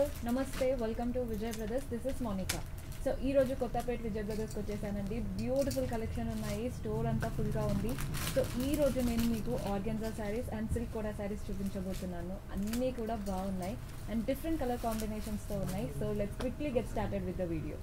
నమస్తే welcome to Vijay brothers this is Monika so ఈ రోజు కొత్తపేట విజయ్ బ్రదర్స్కి వచ్చేసానండి బ్యూటిఫుల్ కలెక్షన్ ఉన్నాయి స్టోర్ అంతా ఫుల్గా ఉంది సో ఈ రోజు నేను మీకు ఆర్గెన్జా శారీస్ అండ్ సిల్క్ కూడా శారీస్ చూపించబోతున్నాను అన్నీ కూడా బాగున్నాయి అండ్ డిఫరెంట్ కలర్ కాంబినేషన్స్తో ఉన్నాయి so let's quickly get started with the video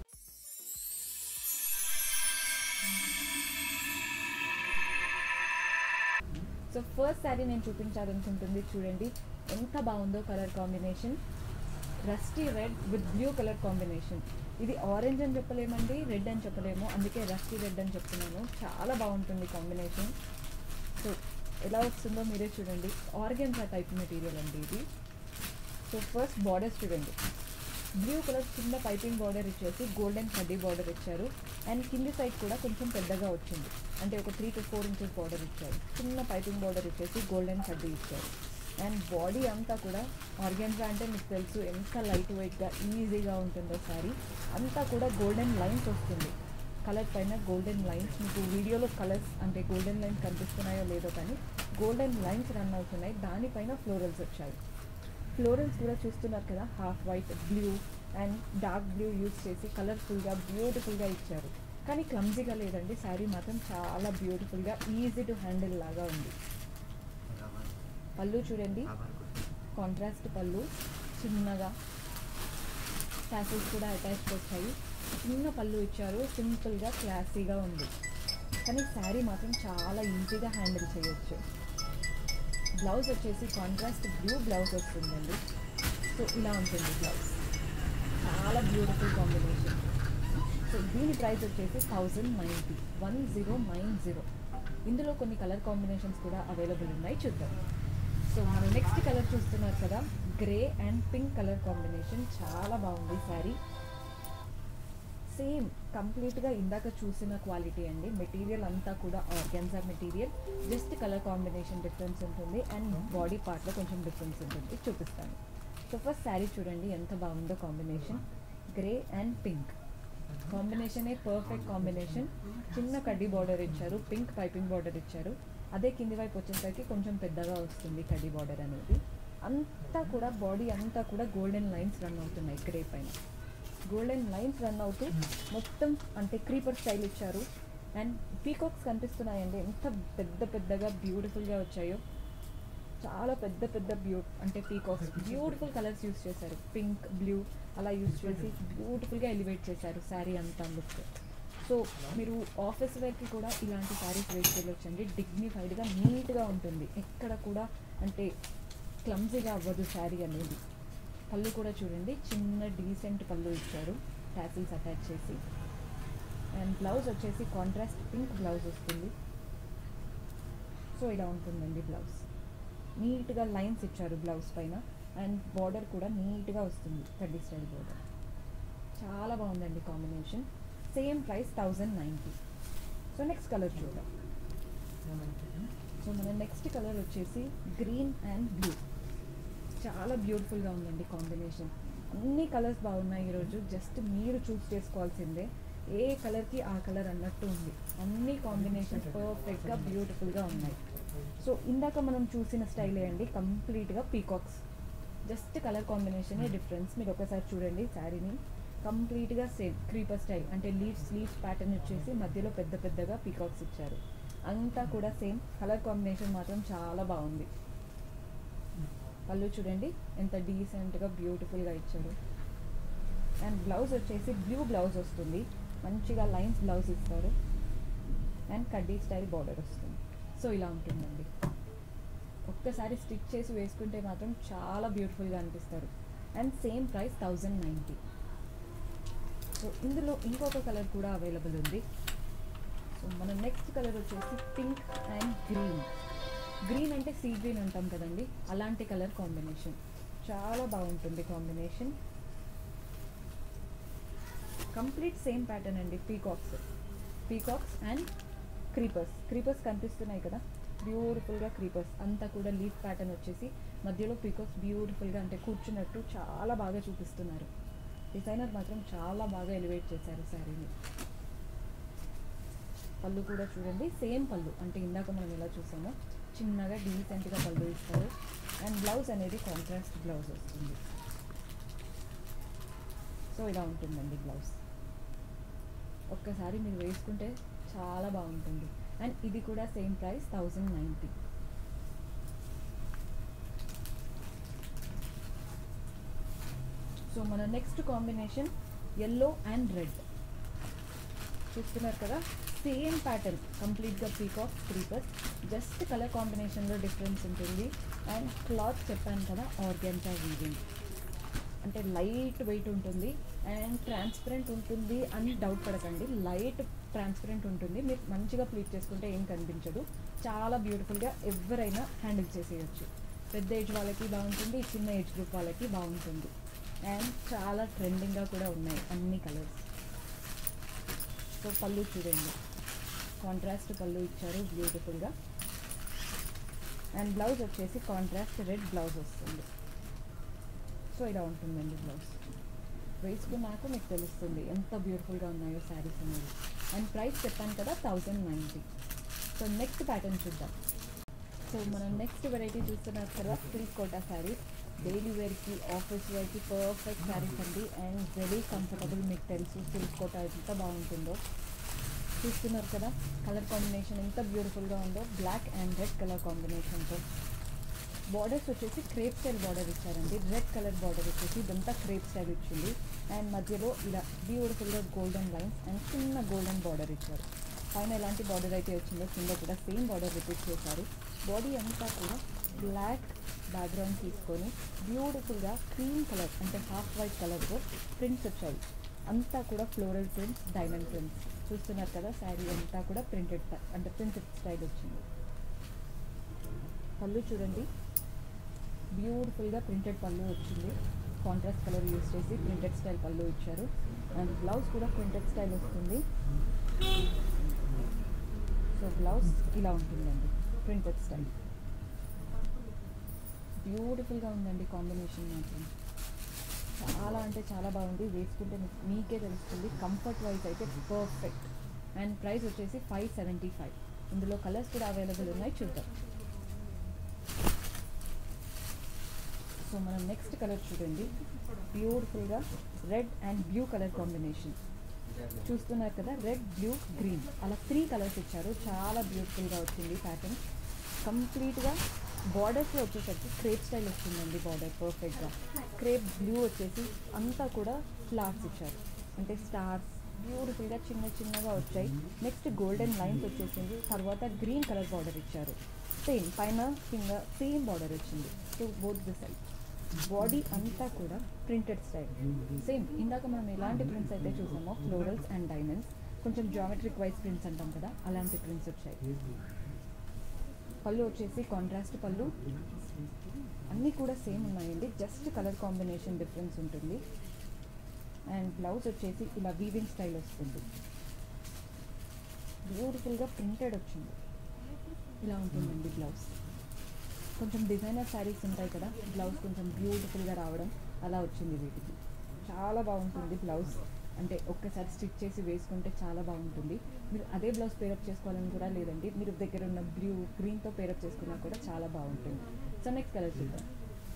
so first sari నేను చూపించాలనుకుంటుంది చూడండి ఎంత బాగుందో colour combination rusty red with blue colour combination ఇది ఆరెంజ్ అని చెప్పలేమండి రెడ్ అని చెప్పలేము అందుకే రస్టీ రెడ్ అని చెప్తున్నాను చాలా బాగుంటుంది కాంబినేషన్ సో ఎలా వస్తుందో మీరే చూడండి ఆర్గెన్జా టైప్ మెటీరియల్ అండి ఇది సో ఫస్ట్ బార్డర్స్ చూడండి బ్లూ కలర్ చిన్న పైపింగ్ బార్డర్ ఇచ్చేసి గోల్డెన్ కడ్డీ బార్డర్ ఇచ్చారు అండ్ కింది సైడ్ కూడా కొంచెం పెద్దగా వచ్చింది అంటే ఒక three to four inches border ఇచ్చారు చిన్న పైపింగ్ బార్డర్ ఇచ్చేసి గోల్డెన్ కడ్డీ ఇచ్చారు అండ్ బాడీ అంతా కూడా ఆర్గాన్జా అంటే మీకు తెలుసు ఎంత లైట్ వెయిట్గా ఈజీగా ఉంటుందో సారీ అంతా కూడా గోల్డెన్ లైన్స్ వస్తుంది కలర్ పైన గోల్డెన్ లైన్స్ మీకు వీడియోలో కలర్స్ అంటే గోల్డెన్ లైన్స్ కనిపిస్తున్నాయో లేదో కానీ గోల్డెన్ లైన్స్ రన్ అవుతున్నాయి దానిపైన ఫ్లోరల్స్ వచ్చాయి ఫ్లోరల్స్ కూడా చూస్తున్నారు కదా half white blue and dark blue use చేసి కలర్ఫుల్గా బ్యూటిఫుల్గా ఇచ్చారు కానీ క్లమ్జీగా లేదండి శారీ మాత్రం చాలా బ్యూటిఫుల్గా ఈజీ టు హ్యాండిల్ లాగా ఉంది పళ్ళు చూడండి కాంట్రాస్ట్ పళ్ళు చిన్నగా టాసిల్స్ కూడా అటాచ్డ్ వచ్చాయి చిన్న పళ్ళు ఇచ్చారు సింపుల్గా క్లాసీగా ఉంది కానీ శారీ మాత్రం చాలా ఈజీగా హ్యాండిల్ చేయొచ్చు బ్లౌజ్ వచ్చేసి కాంట్రాస్ట్ బ్లూ బ్లౌజ్ వస్తుందండి సో ఇలా ఉంటుంది బ్లౌజ్ చాలా బ్యూటిఫుల్ కాంబినేషన్ సో దీని ప్రైస్ వచ్చేసి thousand ninety one zero nine zero ఇందులో కొన్ని కలర్ కాంబినేషన్స్ కూడా అవైలబుల్ ఉన్నాయి చూద్దాం సో మనం నెక్స్ట్ కలర్ చూస్తున్నారు కదా grey and pink colour combination చాలా బాగుంది శారీ సేమ్ కంప్లీట్గా ఇందాక చూసిన క్వాలిటీ అండి మెటీరియల్ అంతా కూడా organza material just colour combination difference ఉంటుంది అండ్ బాడీ పార్ట్లో కొంచెం డిఫరెన్స్ ఉంటుంది చూపిస్తాను సో ఫస్ట్ శారీ చూడండి ఎంత బాగుందో కాంబినేషన్ గ్రే అండ్ పింక్ కాంబినేషనే పర్ఫెక్ట్ కాంబినేషన్ చిన్న కడ్డీ బార్డర్ ఇచ్చారు పింక్ పైపింగ్ బార్డర్ ఇచ్చారు అదే కింది వైపు వచ్చేసరికి కొంచెం పెద్దగా వస్తుంది కడ్డీ బార్డర్ అనేది అంతా కూడా బాడీ అంతా కూడా గోల్డెన్ లైన్స్ రన్ అవుతున్నాయి గ్రే పైన గోల్డెన్ లైన్స్ రన్ అవుతూ మొత్తం అంటే క్రీపర్ స్టైల్ ఇచ్చారు అండ్ పీకాక్స్ కనిపిస్తున్నాయండి ఎంత పెద్ద పెద్దగా బ్యూటిఫుల్గా వచ్చాయో చాలా పెద్ద పెద్ద బ్యూ అంటే పీకాక్స్ బ్యూటిఫుల్ కలర్స్ యూస్ చేశారు పింక్ బ్లూ అలా యూస్ చేసి బ్యూటిఫుల్గా ఎలివేట్ చేశారు శారీ అంతా లుక్ సో మీరు ఆఫీస్ వేర్కి కూడా ఇలాంటి శారీస్ వేసి వెళ్ళొచ్చండి డిగ్నిఫైడ్గా నీట్గా ఉంటుంది ఎక్కడ కూడా అంటే క్లమ్జీగా అవ్వదు శారీ అనేది పళ్ళు కూడా చూడండి చిన్న డీసెంట్ పళ్ళు ఇచ్చారు ట్యాసిల్స్ అటాచ్ చేసి అండ్ బ్లౌజ్ వచ్చేసి కాంట్రాస్ట్ పింక్ బ్లౌజ్ వస్తుంది సో ఇలా ఉంటుందండి బ్లౌజ్ నీట్గా లైన్స్ ఇచ్చారు బ్లౌజ్ పైన అండ్ బార్డర్ కూడా నీట్గా వస్తుంది కడ్డీ స్టైల్ బార్డర్ చాలా బాగుందండి combination same price thousand ninety so next colour చూద్దాం సో మన నెక్స్ట్ కలర్ వచ్చేసి గ్రీన్ అండ్ బ్లూ చాలా బ్యూటిఫుల్గా ఉందండి కాంబినేషన్ అన్ని కలర్స్ బాగున్నాయి ఈరోజు జస్ట్ మీరు చూస్ చేసుకోవాల్సిందే ఏ కలర్కి ఆ కలర్ అన్నట్టు ఉంది అన్ని కాంబినేషన్స్ పర్ఫెక్ట్గా బ్యూటిఫుల్గా ఉన్నాయి సో ఇందాక మనం చూసిన స్టైలే అండి కంప్లీట్గా పీకాక్స్ జస్ట్ కలర్ కాంబినేషనే డిఫరెన్స్ మీరు ఒకసారి చూడండి శారీని కంప్లీట్గా సేమ్ క్రీపర్ స్టైల్ అంటే లీవ్స్ లీవ్స్ ప్యాటర్న్ వచ్చేసి మధ్యలో పెద్ద పెద్దగా పీకాక్స్ ఇచ్చారు అంతా కూడా సేమ్ కలర్ కాంబినేషన్ మాత్రం చాలా బాగుంది పళ్ళు చూడండి ఎంత డీసెంట్గా బ్యూటిఫుల్గా ఇచ్చారు అండ్ బ్లౌజ్ వచ్చేసి బ్లూ బ్లౌజ్ వస్తుంది మంచిగా లైన్స్ బ్లౌజ్ ఇస్తారు అండ్ కడ్డీ స్టైల్ బార్డర్ వస్తుంది సో ఇలా ఉంటుందండి ఒక్కసారి స్టిచ్ చేసి వేసుకుంటే మాత్రం చాలా బ్యూటిఫుల్గా అనిపిస్తారు and same price thousand ninety so ఇందులో ఇంకొక కలర్ కూడా అవైలబుల్ ఉంది సో మన నెక్స్ట్ కలర్ వచ్చేసి పింక్ అండ్ గ్రీన్ గ్రీన్ అంటే సీ గ్రీన్ అంటాం కదండి అలాంటి కలర్ కాంబినేషన్ చాలా బాగుంటుంది కాంబినేషన్ కంప్లీట్ సేమ్ ప్యాటర్న్ అండి peacocks peacocks and creepers creepers కనిపిస్తున్నాయి కదా బ్యూటిఫుల్గా క్రీపర్స్ అంతా కూడా లీఫ్ ప్యాటర్న్ వచ్చేసి మధ్యలో పీకాక్స్ బ్యూటిఫుల్గా అంటే కూర్చున్నట్టు చాలా బాగా చూపిస్తున్నారు డిజైనర్ మాత్రం చాలా బాగా ఎలివేట్ చేశారు శారీని పళ్ళు కూడా చూడండి సేమ్ పళ్ళు అంటే ఇందాక మనం ఎలా చూసామో చిన్నగా డీసెంట్గా పళ్ళు ఇస్తారు అండ్ బ్లౌజ్ అనేది కాంట్రాస్ట్ బ్లౌజ్ వస్తుంది సో ఇలా ఉంటుందండి బ్లౌజ్ ఒక్కసారి మీరు వేసుకుంటే చాలా బాగుంటుంది అండ్ ఇది కూడా same price thousand ninety so మన next combination yellow and red చూస్తున్నారు కదా సేమ్ ప్యాటర్న్ కంప్లీట్గా పీకాక్ క్రీపర్స్ జస్ట్ కలర్ కాంబినేషన్లో డిఫరెన్స్ ఉంటుంది అండ్ క్లాత్ చెప్పాను కదా ఆర్గాన్జా వీవింగ్ అంటే లైట్ వెయిట్ ఉంటుంది అండ్ ట్రాన్స్పరెంట్ ఉంటుంది అని డౌట్ పడకండి లైట్ ట్రాన్స్పరెంట్ ఉంటుంది మీరు మంచిగా ప్లీట్ చేసుకుంటే ఏం కనిపించదు చాలా బ్యూటిఫుల్గా ఎవరైనా హ్యాండిల్ చేసేయచ్చు పెద్ద ఏజ్ వాళ్ళకి బాగుంటుంది చిన్న ఏజ్ గ్రూప్ వాళ్ళకి బాగుంటుంది అండ్ చాలా ట్రెండింగ్గా కూడా ఉన్నాయి అన్ని కలర్స్ సో పళ్ళు చూడండి కాంట్రాస్ట్ పళ్ళు ఇచ్చారు బ్యూటిఫుల్గా అండ్ బ్లౌజ్ వచ్చేసి కాంట్రాస్ట్ రెడ్ బ్లౌజ్ వస్తుంది సో ఇలా ఉంటుందండి బ్లౌజ్ వేసుకున్నాక మీకు తెలుస్తుంది ఎంత బ్యూటిఫుల్గా ఉన్నాయో శారీస్ అనేది అండ్ ప్రైస్ చెప్పాను కదా thousand ninety so next pattern చూద్దాం సో మనం నెక్స్ట్ వెరైటీ చూస్తున్నారు కదా silk Kota saris daily wear office వేర్కి పర్ఫెక్ట్ శారీస్ అండి అండ్ వెరీ కంఫర్టబుల్ మీకు తెలుసు సిల్క్ కోటా ఎంత బాగుంటుందో చూస్తున్నారు కదా కలర్ కాంబినేషన్ ఎంత బ్యూటిఫుల్గా ఉందో బ్లాక్ అండ్ రెడ్ కలర్ కాంబినేషన్తో బార్డర్స్ వచ్చేసి క్రేప్ స్టైల్ బార్డర్ ఇచ్చారండి రెడ్ కలర్ బార్డర్ వచ్చేసి ఇదంతా క్రేప్ స్టైల్ ఇచ్చింది అండ్ మధ్యలో ఇలా బ్యూటిఫుల్గా గోల్డెన్ లైన్స్ అండ్ చిన్న గోల్డెన్ బార్డర్ ఇచ్చారు పైన ఎలాంటి బార్డర్ అయితే వచ్చిందో కింద కూడా సేమ్ బార్డర్ రిపీట్ చేశారు బాడీ అంతా కూడా బ్లాక్ బ్యాక్గ్రౌండ్ తీసుకొని బ్యూటిఫుల్గా క్రీమ్ కలర్ అంటే హాఫ్ వైట్ కలర్తో ప్రింట్స్ వచ్చాయి అంతా కూడా ఫ్లోరల్ ప్రింట్స్ డైమండ్ ప్రింట్స్ చూస్తున్నారు కదా శారీ అంతా కూడా ప్రింటెడ్ అంటే ప్రింటెడ్ స్టైల్ వచ్చింది పళ్ళు చూడండి బ్యూటిఫుల్గా ప్రింటెడ్ పళ్ళు వచ్చింది కాంట్రాస్ట్ కలర్ యూస్ చేసి ప్రింటెడ్ స్టైల్ పళ్ళు ఇచ్చారు అండ్ బ్లౌజ్ కూడా ప్రింటెడ్ స్టైల్ వస్తుంది సో బ్లౌజ్ ఇలా ఉంటుందండి ప్రింటెడ్ స్టైల్ బ్యూటిఫుల్గా ఉందండి కాంబినేషన్ మాత్రం చాలా అంటే చాలా బాగుంది వేసుకుంటే మీకు మీకే తెలుస్తుంది కంఫర్ట్ వైజ్ అయితే పర్ఫెక్ట్ అండ్ ప్రైస్ వచ్చేసి ఫైవ్ సెవెంటీ ఫైవ్ ఇందులో కలర్స్ కూడా అవైలబుల్ ఉన్నాయి చూద్దాం సో మనం నెక్స్ట్ కలర్ చూడండి బ్యూటిఫుల్గా red and blue colour combination చూస్తున్నారు కదా రెడ్ బ్లూ గ్రీన్ అలా త్రీ కలర్స్ ఇచ్చారు చాలా బ్యూటిఫుల్గా వచ్చింది ప్యాటర్న్ కంప్లీట్గా బార్డర్స్లో వచ్చేసరికి క్రేప్ స్టైల్ వస్తుందండి బార్డర్ పర్ఫెక్ట్గా క్రేప్ బ్లూ వచ్చేసి అంతా కూడా ఫ్లవర్స్ ఇచ్చారు అంటే స్టార్స్ బ్యూటిఫుల్గా చిన్న చిన్నగా వచ్చాయి నెక్స్ట్ గోల్డెన్ లైన్స్ వచ్చేసింది తర్వాత గ్రీన్ కలర్ బార్డర్ ఇచ్చారు సేమ్ పైన కింద సేమ్ బార్డర్ వచ్చింది so both the side body అంతా కూడా ప్రింటెడ్ స్టైల్ సేమ్ ఇందాక మనం ఎలాంటి ప్రింట్స్ అయితే చూసామో ఫ్లోరల్స్ అండ్ డైమండ్స్ కొంచెం జామెట్రిక్ వైజ్ ప్రింట్స్ అంటాం కదా అలాంటి ప్రింట్స్ వచ్చాయి పళ్ళు వచ్చేసి కాంట్రాస్ట్ పళ్ళు అన్నీ కూడా సేమ్ ఉన్నాయండి జస్ట్ కలర్ కాంబినేషన్ డిఫరెన్స్ ఉంటుంది అండ్ బ్లౌజ్ వచ్చేసి ఇలా వీవింగ్ స్టైల్ వస్తుంది బ్యూటిఫుల్గా ప్రింటెడ్ వచ్చింది ఇలా ఉంటుందండి బ్లౌజ్ కొంచెం డిజైనర్ శారీస్ ఉంటాయి కదా బ్లౌజ్ కొంచెం బ్యూటిఫుల్గా రావడం అలా వచ్చింది వీటికి చాలా బాగుంటుంది బ్లౌజ్ అంటే ఒక్కసారి స్టిచ్ చేసి వేసుకుంటే చాలా బాగుంటుంది మీరు అదే బ్లౌజ్ పేరప్ చేసుకోవాలని కూడా లేదండి మీరు దగ్గర ఉన్న బ్లూ గ్రీన్తో పేరప్ చేసుకున్నా కూడా చాలా బాగుంటుంది సో నెక్స్ట్ కలర్ చూద్దాం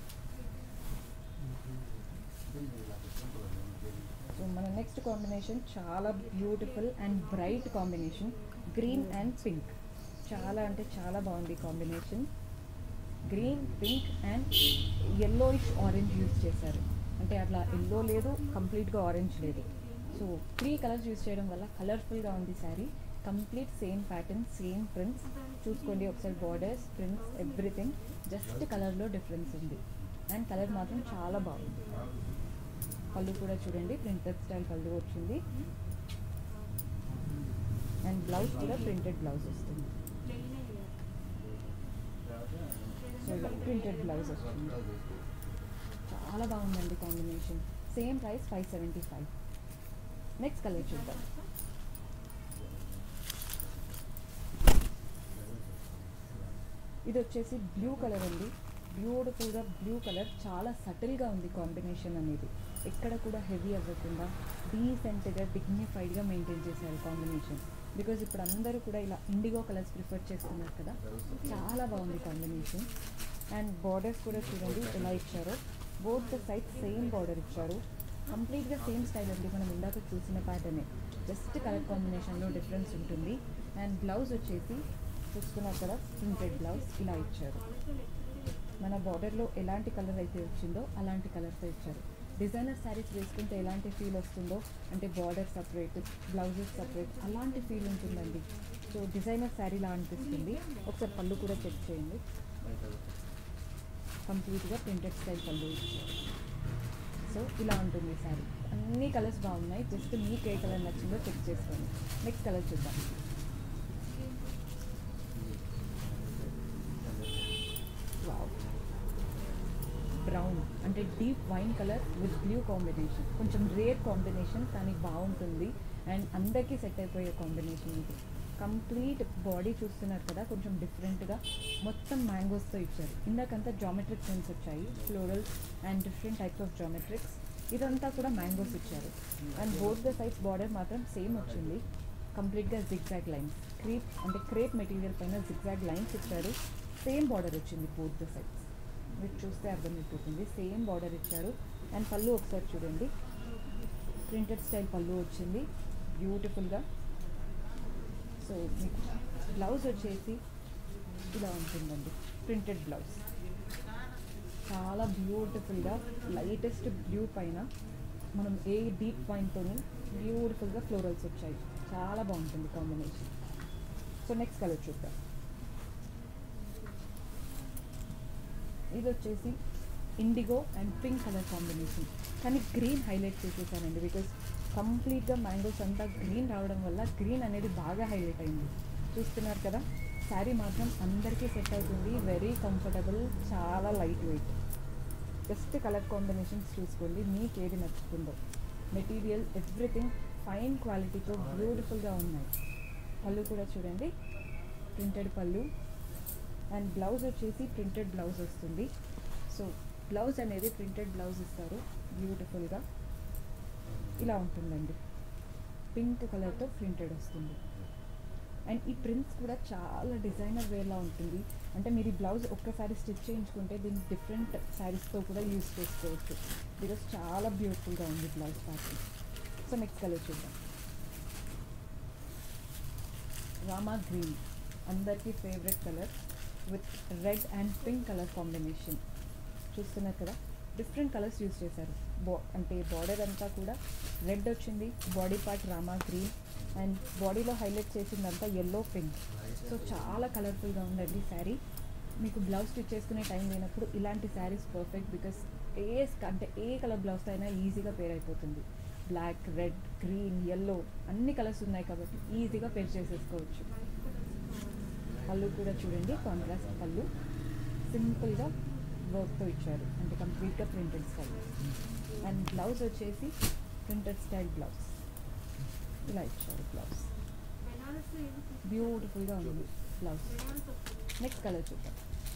సో మన నెక్స్ట్ కాంబినేషన్ చాలా beautiful and bright combination green and pink చాలా అంటే చాలా బాగుంది combination green pink and yellowish orange use చేశారు అంటే అట్లా ఎల్లో లేదు కంప్లీట్గా ఆరెంజ్ లేదు సో త్రీ కలర్స్ యూజ్ చేయడం వల్ల కలర్ఫుల్గా ఉంది sari complete same pattern same prints చూసుకోండి ఒకసారి బార్డర్స్ ప్రింట్స్ ఎవ్రీథింగ్ జస్ట్ కలర్లో డిఫరెన్స్ ఉంది అండ్ కలర్ మాత్రం చాలా బాగుంది పళ్ళు కూడా చూడండి ప్రింటెడ్ స్టైల్ పళ్ళు వచ్చింది అండ్ బ్లౌజ్ కూడా ప్రింటెడ్ బ్లౌజ్ వస్తుంది సో ఇలా ప్రింటెడ్ బ్లౌజ్ వస్తుంది చాలా బాగుందండి combination same price five seventy five next colour చూద్దాం ఇది వచ్చేసి బ్లూ కలర్ అండి బ్యూటిఫుల్గా బ్లూ కలర్ చాలా సటిల్గా ఉంది కాంబినేషన్ అనేది ఎక్కడ కూడా హెవీ అవ్వకుండా డీసెంట్గా డిగ్నిఫైడ్గా మెయింటైన్ చేశారు కాంబినేషన్ బికాజ్ ఇప్పుడు అందరూ కూడా ఇలా ఇండిగో కలర్స్ ప్రిఫర్ చేస్తున్నారు కదా చాలా బాగుంది కాంబినేషన్ అండ్ బార్డర్స్ కూడా చూడండి ఎలా ఇచ్చారో both the side same border ఇచ్చారు కంప్లీట్గా సేమ్ స్టైల్ అండి మనం ఇందాక చూసిన ప్యాటర్నే జస్ట్ కలర్ కాంబినేషన్లో డిఫరెన్స్ ఉంటుంది అండ్ బ్లౌజ్ వచ్చేసి చూస్తున్నారు కదా ప్రింటెడ్ బ్లౌజ్ ఇలా ఇచ్చారు మన బార్డర్లో ఎలాంటి కలర్ అయితే వచ్చిందో అలాంటి కలర్తో ఇచ్చారు డిజైనర్ శారీస్ వేసుకుంటే ఎలాంటి ఫీల్ వస్తుందో అంటే బార్డర్ సపరేట్ బ్లౌజెస్ సపరేట్ అలాంటి ఫీల్ ఉంటుందండి సో డిజైనర్ శారీలా అనిపిస్తుంది ఒకసారి పళ్ళు కూడా చెక్ చేయండి కంప్లీట్గా ప్రింటెడ్ స్టైల్ పళ్ళు ఇచ్చారు సో ఇలా ఉంటుంది శారీ అన్ని కలర్స్ బాగున్నాయి జస్ట్ మీకు ఏ కలర్ నచ్చిందో చెక్ చేసుకోండి నెక్స్ట్ కలర్ చూద్దాం వావ్ బ్రౌన్ అంటే deep wine colour with blue combination కొంచెం రేర్ కాంబినేషన్ కానీ బాగుంటుంది అండ్ అందరికీ సెట్ అయిపోయే కాంబినేషన్ ఇది కంప్లీట్ బాడీ చూస్తున్నారు కదా కొంచెం డిఫరెంట్గా మొత్తం మ్యాంగోస్తో ఇచ్చారు ఇందాకంతా జామెట్రిక్ ప్రింట్స్ వచ్చాయి florals and different types of geometrics ఇదంతా కూడా మ్యాంగోస్ ఇచ్చారు and both the size border మాత్రం సేమ్ వచ్చింది కంప్లీట్గా జిగ్జాగ్ లైన్స్ క్రీప్ అంటే క్రేప్ మెటీరియల్ పైన జిగ్జాగ్ లైన్స్ ఇచ్చారు సేమ్ బార్డర్ వచ్చింది బోత్ ద సైడ్స్ మీరు చూస్తే అర్థమైపోతుంది సేమ్ బార్డర్ ఇచ్చారు అండ్ పళ్ళు ఒకసారి చూడండి ప్రింటెడ్ స్టైల్ పళ్ళు వచ్చింది బ్యూటిఫుల్గా సో మీకు బ్లౌజ్ వచ్చేసి ఇలా ఉంటుందండి ప్రింటెడ్ బ్లౌజ్ చాలా బ్యూటిఫుల్గా లైటెస్ట్ బ్లూ పైన మనం ఏ డీప్ పాయింట్తోని బ్యూటిఫుల్గా ఫ్లోరల్స్ వచ్చాయి చాలా బాగుంటుంది కాంబినేషన్ సో నెక్స్ట్ కలర్ చూద్దాం ఇది వచ్చేసి indigo and pink colour combination కానీ గ్రీన్ హైలైట్ చేసేసానండి బికాస్ కంప్లీట్గా మ్యాంగోస్ అంతా గ్రీన్ రావడం వల్ల గ్రీన్ అనేది బాగా హైలైట్ అయింది చూస్తున్నారు కదా శారీ మాత్రం అందరికీ సెట్ అవుతుంది వెరీ కంఫర్టబుల్ చాలా light weight just colour combinations చూసుకోండి మీకు ఏది నచ్చుతుందో మెటీరియల్ ఎవ్రీథింగ్ ఫైన్ క్వాలిటీతో బ్యూటిఫుల్గా ఉన్నాయి పళ్ళు కూడా చూడండి ప్రింటెడ్ పళ్ళు అండ్ బ్లౌజ్ వచ్చేసి ప్రింటెడ్ బ్లౌజ్ వస్తుంది సో బ్లౌజ్ అనేది ప్రింటెడ్ బ్లౌజ్ ఇస్తారు బ్యూటిఫుల్గా ఇలా ఉంటుందండి పింక్ కలర్తో ప్రింటెడ్ వస్తుంది అండ్ ఈ ప్రింట్స్ కూడా చాలా డిజైనర్ వేలా ఉంటుంది అంటే మీరు ఈ బ్లౌజ్ ఒక్కసారి స్టిచ్ చేయించుకుంటే దీన్ని డిఫరెంట్ శారీస్తో కూడా యూస్ చేసుకోవచ్చు బికాస్ చాలా బ్యూటిఫుల్గా ఉంది blouse pattern so next colour చూద్దాం రామా గ్రీన్ అందరికీ favourite colour with red and pink colour combination చూస్తున్నారు కదా డిఫరెంట్ కలర్స్ యూస్ చేశారు బా అంటే బార్డర్ అంతా కూడా రెడ్ వచ్చింది body part Rama green and బాడీలో హైలైట్ చేసిందంతా ఎల్లో పింక్ సో చాలా కలర్ఫుల్గా ఉందండి శారీ మీకు బ్లౌజ్ స్టిచ్ చేసుకునే టైం లేనప్పుడు ఇలాంటి శారీస్ పర్ఫెక్ట్ బికాస్ ఏ అంటే ఏ కలర్ బ్లౌజ్ అయినా ఈజీగా పేర్ అయిపోతుంది బ్లాక్ రెడ్ గ్రీన్ ఎల్లో అన్ని కలర్స్ ఉన్నాయి కాబట్టి ఈజీగా పేర్ చేసేసుకోవచ్చు పళ్ళు కూడా చూడండి కాంట్రాస్ట్ పళ్ళు సింపుల్గా వర్క్తో ఇచ్చారు అంటే కంప్లీట్గా ప్రింటెడ్ స్టైల్ అండ్ బ్లౌజ్ వచ్చేసి ప్రింటెడ్ స్టైల్ బ్లౌజ్ ఇలా ఇచ్చారు బ్లౌజ్ బ్యూటిఫుల్గా ఉంది బ్లౌజ్ నెక్స్ట్ కలర్ చూద్దాం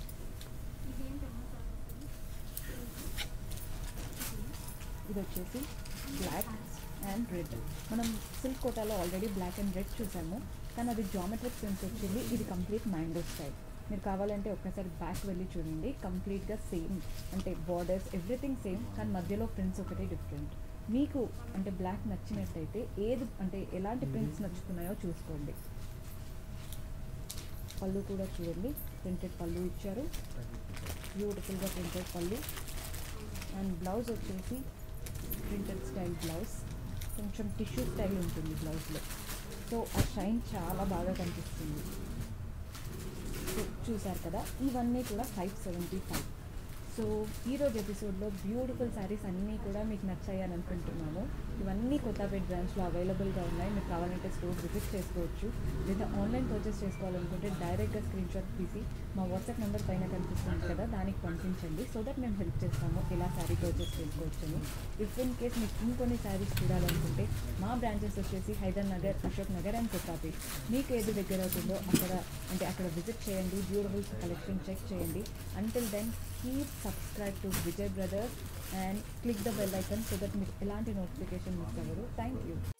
ఇది వచ్చేసి బ్లాక్ అండ్ రెడ్ మనం సిల్క్ కోటాలో ఆల్రెడీ బ్లాక్ అండ్ రెడ్ చూసాము కానీ అది జామెట్రిక్ ప్రింట్స్ వచ్చింది ఇది కంప్లీట్ మ్యాంగో స్టైల్ మీరు కావాలంటే ఒక్కసారి బ్యాక్ వెళ్ళి చూడండి కంప్లీట్గా సేమ్ అంటే బార్డర్స్ ఎవ్రీథింగ్ సేమ్ కానీ మధ్యలో ప్రింట్స్ ఒకటి డిఫరెంట్ మీకు అంటే బ్లాక్ నచ్చినట్టయితే ఏది అంటే ఎలాంటి ప్రింట్స్ నచ్చుతున్నాయో చూసుకోండి పళ్ళు కూడా చూడండి ప్రింటెడ్ పళ్ళు ఇచ్చారు బ్యూటిఫుల్గా ప్రింటెడ్ పళ్ళు అండ్ బ్లౌజ్ వచ్చేసి ప్రింటెడ్ స్టైల్ బ్లౌజ్ కొంచెం టిష్యూ స్టైల్ ఉంటుంది బ్లౌజ్లో సో ఆ షైన్ చాలా బాగా కనిపిస్తుంది సో చూసారు కదా ఇవన్నీ కూడా ఫైవ్ సెవెంటీ ఫైవ్ సో ఈరోజు ఎపిసోడ్లో బ్యూటిఫుల్ శారీస్ అన్నీ కూడా మీకు నచ్చాయి అని అనుకుంటున్నాను ఇవన్నీ కొత్తపేట బ్రాంచ్లో అవైలబుల్గా ఉన్నాయి మీకు కావాలంటే స్టోర్ విజిట్ చేసుకోవచ్చు లేదా ఆన్లైన్ పర్చేస్ చేసుకోవాలనుకుంటే డైరెక్ట్గా స్క్రీన్ షాట్ తీసి మా వాట్సాప్ నెంబర్ పైన కనిపిస్తుంది కదా దానికి పంపించండి సో దట్ మేము హెల్ప్ చేస్తాము ఎలా శారీ పర్చేస్ చేసుకోవచ్చని ఇఫ్ ఇన్ కేస్ మీకు ఇంకొన్ని శారీస్ చూడాలనుకుంటే మా బ్రాంచెస్ వచ్చేసి హైదర్ నగర్ అశోక్ నగర్ అండ్ కొత్తపేట్ మీకు ఏది దగ్గర అవుతుందో అక్కడ అంటే అక్కడ విజిట్ చేయండి బ్యూటిఫుల్ కలెక్షన్ చెక్ చేయండి until then keep subscribe to Vijay brothers and click the bell icon so that మీకు ఎలాంటి నోటిఫికేషన్ మిస్ అవ్వరు థ్యాంక్ యూ